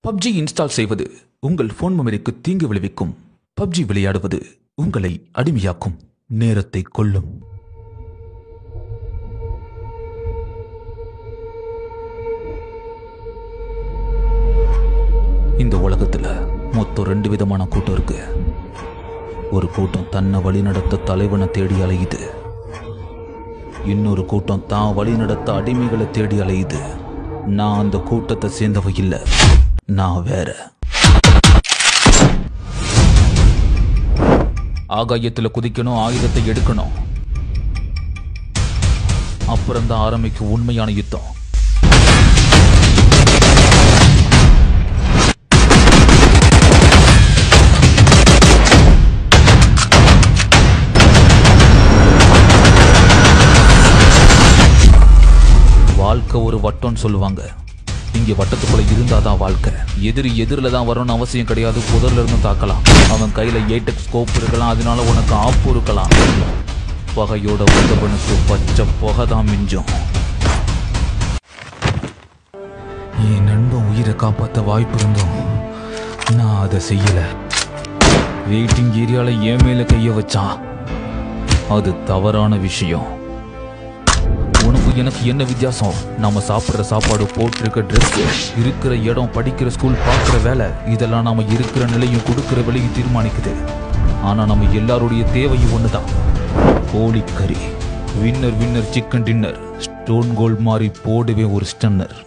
PUBG install செய்வது உங்கள் phone மெமரிக்கு தீங்கு விளைவிக்கும் பப்ஜி விளையாடுவது உங்களை அடிமையாக்கும் நேரத்தை கொல்லும் இந்த உலகத்துல மொத்தம் ரெண்டு விதமான கூட்டம் இருக்கு ஒரு கூட்டம் தன்னை வழிநடத்த தலைவனை தேடி அலையுது இன்னொரு கூட்டம் தான் வழிநடத்த அடிமைகளை தேடி அலையுது நான் அந்த கூட்டத்தை சேர்ந்தவ இல்ல நான் வேற ஆகாயத்துல குதிக்கணும் ஆயுதத்தை எடுக்கணும் அப்புறம் தான் ஆரம்பிக்கும் உண்மையான யுத்தம் வாழ்க்கை ஒரு வட்டம்னு சொல்லுவாங்க இங்க வட்டத்துக்குள்ள இருந்தாதான் வாழ்க்கை எதிரி எதிரில தான் வரணும்னு அவசியம் கிடையாது புதர்ல இருந்தும் தாக்கலாம் அவன் கையில ஏட்டக் ஸ்கோப் இருக்கலாம் அதனால உனக்கு ஆப்பு இருக்கலாம் பகையோட உதவனுக்கு பச்சை புகை தான் மிஞ்சும் என் நண்பன் உயிரை காப்பாத்த வாய்ப்பு இருந்தும் நான் அதை செய்யல வெயிட்டிங் ஏரியால என் மேல கைய வச்சான் அது தவறான விஷயம் உனக்கு எனக்கு என்ன வித்தியாசம் நாம சாப்பிடுற சாப்பாடு போட்டிருக்க ட்ரெஸ் இருக்கிற இடம் படிக்கிற ஸ்கூல் பார்க்குற வேலை இதெல்லாம் நாம இருக்கிற நிலையும் கொடுக்கிற விலையும் தீர்மானிக்குது ஆனா நம்ம எல்லாருடைய தேவையும் ஒண்ணுதான் கோழிக்கறி winner winner chicken dinner stone cold மாதிரி போடுவே ஒரு ஸ்டன்னர்